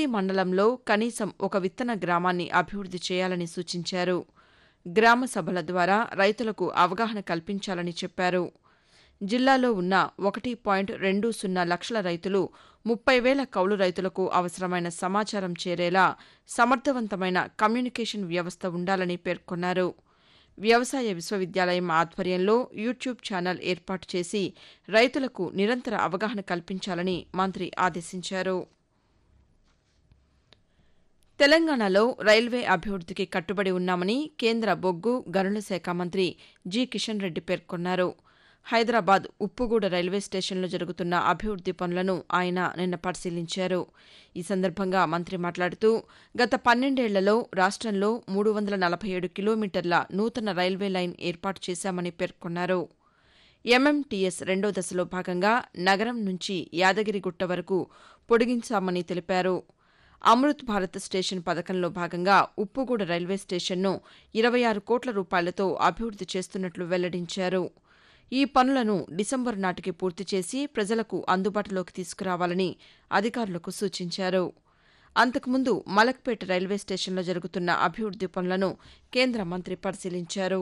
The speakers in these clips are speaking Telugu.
ప్రతి మండలంలో కనీసం ఒక విత్తన గ్రామాన్ని అభివృద్ది చేయాలని సూచించారు గ్రామ సభల ద్వారా రైతులకు అవగాహన కల్పించాలని చెప్పారు జిల్లాలో ఉన్న ఒకటి పాయింట్ రెండు సున్నా లక్షల రైతులు ముప్పై వేల కౌలు రైతులకు అవసరమైన సమాచారం చేరేలా సమర్థవంతమైన కమ్యూనికేషన్ వ్యవస్థ ఉండాలని పేర్కొన్నారు వ్యవసాయ విశ్వవిద్యాలయం ఆధ్వర్యంలో యూట్యూబ్ ఛానల్ ఏర్పాటు చేసి రైతులకు నిరంతర అవగాహన కల్పించాలని మంత్రి ఆదేశించారు తెలంగాణలో రైల్వే అభివృద్దికి కట్టుబడి ఉన్నామని కేంద్ర బొగ్గు గనుల శాఖ మంత్రి జి కిషన్ రెడ్డి పేర్కొన్నారు హైదరాబాద్ ఉప్పుగూడ రైల్వే స్టేషన్లో జరుగుతున్న అభివృద్ది పనులను ఆయన నిన్న పరిశీలించారు ఈ సందర్భంగా మంత్రి మాట్లాడుతూ గత పన్నెండేళ్లలో రాష్టంలో మూడు వందల నలభై ఏడు కిలోమీటర్ల నూతన రైల్వే లైన్ ఏర్పాటు చేశామని పేర్కొన్నారు ఎంఎంటీఎస్ రెండో దశలో భాగంగా నగరం నుంచి యాదగిరిగుట్ట వరకు పొడిగించామని తెలిపారు అమృత్ భారత్ స్టేషన్ పథకంలో భాగంగా ఉప్పుగూడ రైల్వే స్టేషన్ను ఇరవై ఆరు కోట్ల రూపాయలతో అభివృద్ది చేస్తున్నట్లు వెల్లడించారు ఈ పనులను డిసెంబరు నాటికి పూర్తి చేసి ప్రజలకు అందుబాటులోకి తీసుకురావాలని అధికారులకు సూచించారు అంతకుముందు మలక్పేట రైల్వే స్టేషన్లో జరుగుతున్న అభివృద్ది పనులను కేంద్ర మంత్రి పరిశీలించారు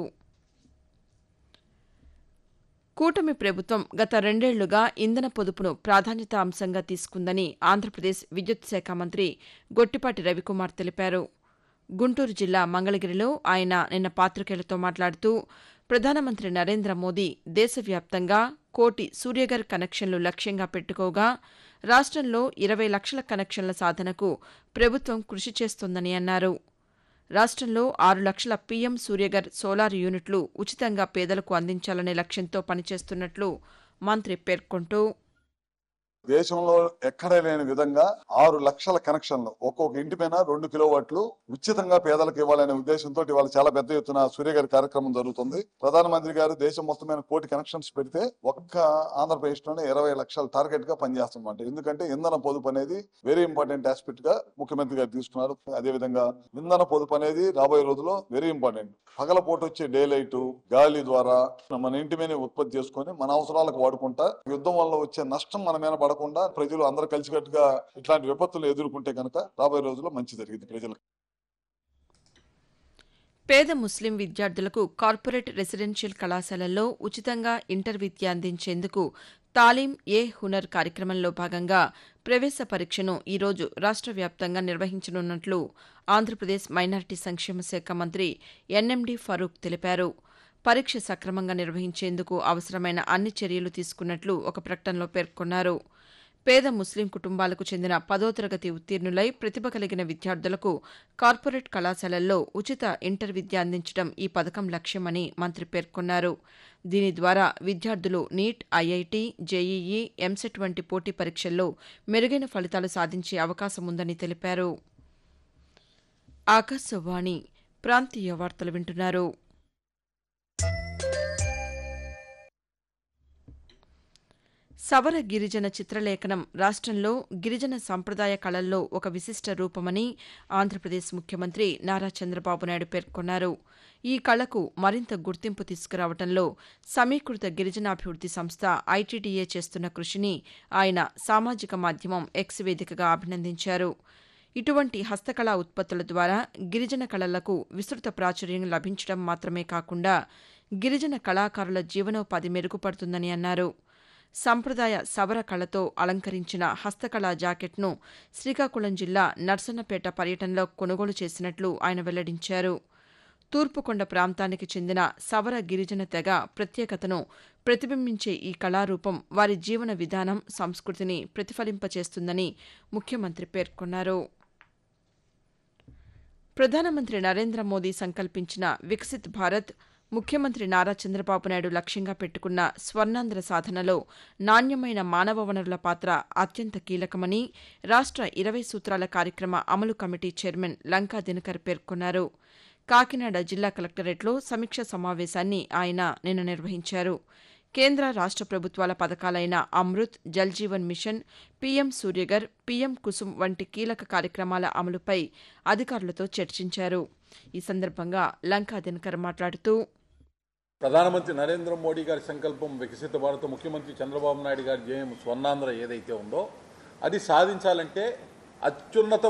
కూటమి ప్రభుత్వం గత రెండేళ్లుగా ఇంధన పొదుపును ప్రాధాన్యత అంశంగా తీసుకుందని ఆంధ్రప్రదేశ్ విద్యుత్ శాఖ మంత్రి గొట్టిపాటి రవికుమార్ తెలిపారు గుంటూరు జిల్లా మంగళగిరిలో ఆయన నిన్న పాతికేయులతో మాట్లాడుతూ ప్రధానమంత్రి నరేంద్ర మోదీ దేశవ్యాప్తంగా కోటి సూర్యఘర్ కనెక్షన్లు లక్ష్యంగా పెట్టుకోగా రాష్టంలో ఇరవై లక్షల కనెక్షన్ల సాధనకు ప్రభుత్వం కృషి చేస్తోందని అన్నారు రాష్టంలో ఆరు లక్షల పీఎం సూర్యఘర్ సోలార్ యూనిట్లు ఉచితంగా పేదలకు అందించాలనే లక్ష్యంతో పనిచేస్తున్నట్లు మంత్రి పేర్కొంటూ దేశంలో ఎక్కడ లేని విధంగా ఆరు లక్షల కనెక్షన్లు ఒక్కొక్క ఇంటి పైన రెండు కిలోవాట్లు ఉచితంగా పేదలకు ఇవ్వాలనే ఉద్దేశంతో ఇవాళ చాలా పెద్ద ఎత్తున సూర్య గారి కార్యక్రమం జరుగుతుంది ప్రధానమంత్రి గారు దేశం మొత్తం మీద కోటి కనెక్షన్స్ పెడితే ఒక్క ఆంధ్రప్రదేశ్ లోనే ఇరవై లక్షల టార్గెట్ గా పనిచేస్తున్నమాట ఎందుకంటే ఇంధన పొదుపు అనేది వెరీ ఇంపార్టెంట్ ఆస్పెక్ట్ గా ముఖ్యమంత్రి గారు తీసుకున్నారు అదే విధంగా ఇంధన పొదుపు అనేది రాబోయే రోజుల్లో వెరీ ఇంపార్టెంట్ పగలపూట వచ్చే డే లైట్ గాలి ద్వారా మన ఇంటి మీద ఉత్పత్తి చేసుకొని మన అవసరాలకు వాడుకుంటా యుద్ధం వల్ల వచ్చే నష్టం మన మీద పడకుండా ప్రజలు అందరూ కలిసికట్టుగా ఇట్లాంటి విపత్తులు ఎదుర్కొంటే కనుక రాబోయే రోజుల్లో మంచి జరిగింది ప్రజలకు పేద ముస్లిం విద్యార్థులకు కార్పొరేట్ రెసిడెన్షియల్ కళాశాలల్లో ఉచితంగా ఇంటర్ విద్య అందించేందుకు తాలీం ఏ హునర్ కార్యక్రమంలో భాగంగా ప్రవేశ పరీక్షను ఈరోజు రాష్ట్ర వ్యాప్తంగా నిర్వహించనున్నట్లు ఆంధ్రప్రదేశ్ మైనారిటీ సంక్షేమ శాఖ మంత్రి ఎన్ఎండి ఫరూక్ తెలిపారు పరీక్ష సక్రమంగా నిర్వహించేందుకు అవసరమైన అన్ని చర్యలు తీసుకున్నట్లు ఒక ప్రకటనలో పేర్కొన్నారు పేద ముస్లిం కుటుంబాలకు చెందిన పదో తరగతి ఉత్తీర్ణులై ప్రతిభ కలిగిన విద్యార్థులకు కార్పొరేట్ కళాశాలల్లో ఉచిత ఇంటర్ విద్య అందించడం ఈ పథకం లక్ష్యమని మంత్రి పేర్కొన్నారు దీని ద్వారా విద్యార్థులు నీట్ ఐఐటి జేఈఈ ఎంసెట్ వంటి పోటీ పరీక్షల్లో మెరుగైన ఫలితాలు సాధించే అవకాశం ఉందని తెలిపారు ఆకాశవాణి ప్రాంతీయ వార్తలు వింటున్నారు సవర గిరిజన చిత్రలేఖనం రాష్ట్రంలో గిరిజన సంప్రదాయ కళల్లో ఒక విశిష్ట రూపమని ఆంధ్రప్రదేశ్ ముఖ్యమంత్రి నారా చంద్రబాబు నాయుడు పేర్కొన్నారు ఈ కళకు మరింత గుర్తింపు తీసుకురావడంలో సమీకృత గిరిజనాభివృద్ది సంస్థ ఐటీడీఏ చేస్తున్న కృషిని ఆయన సామాజిక మాధ్యమం ఎక్స్ వేదికగా అభినందించారు ఇటువంటి హస్తకళా ఉత్పత్తుల ద్వారా గిరిజన కళలకు విస్తృత ప్రాచుర్యం లభించడం మాత్రమే కాకుండా గిరిజన కళాకారుల జీవనోపాధి మెరుగుపడుతుందని అన్నారు సంప్రదాయ సవర కళతో అలంకరించిన హస్తకళా జాకెట్ను శ్రీకాకుళం జిల్లా నర్సన్నపేట పర్యటనలో కొనుగోలు చేసినట్లు ఆయన వెల్లడించారు తూర్పుకొండ ప్రాంతానికి చెందిన సవర గిరిజన తెగ ప్రత్యేకతను ప్రతిబింబించే ఈ కళారూపం వారి జీవన విధానం సంస్కృతిని ప్రతిఫలింపచేస్తుందని ముఖ్యమంత్రి పేర్కొన్నారు ప్రధానమంత్రి నరేంద్ర మోదీ సంకల్పించిన వికసిత్ భారత్ ముఖ్యమంత్రి నారా చంద్రబాబు నాయుడు లక్ష్యంగా పెట్టుకున్న స్వర్ణాంధ్ర సాధనలో నాణ్యమైన మానవ వనరుల పాత్ర అత్యంత కీలకమని రాష్ట్ర ఇరవై సూత్రాల కార్యక్రమ అమలు కమిటీ చైర్మన్ లంకా దినకర్ పేర్కొన్నారు కాకినాడ జిల్లా కలెక్టరేట్లో సమీక్ష సమావేశాన్ని ఆయన నిన్న నిర్వహించారు కేంద్ర రాష్ట్ర ప్రభుత్వాల పథకాలైన Amrit Jal Jeevan mission PM Suryaghar PM Kusum వంటి కీలక కార్యక్రమాల అమలుపై అధికారులతో చర్చించారు ఈ సందర్భంగా లంకా దినకర్ మాట్లాడుతూ ప్రధానమంత్రి నరేంద్ర మోడీ గారి సంకల్పం వికసిత భారత ముఖ్యమంత్రి చంద్రబాబు నాయుడు గారి జయం స్వర్ణాంధ్ర ఏదైతే ఉందో అది సాధించాలంటే అత్యున్నత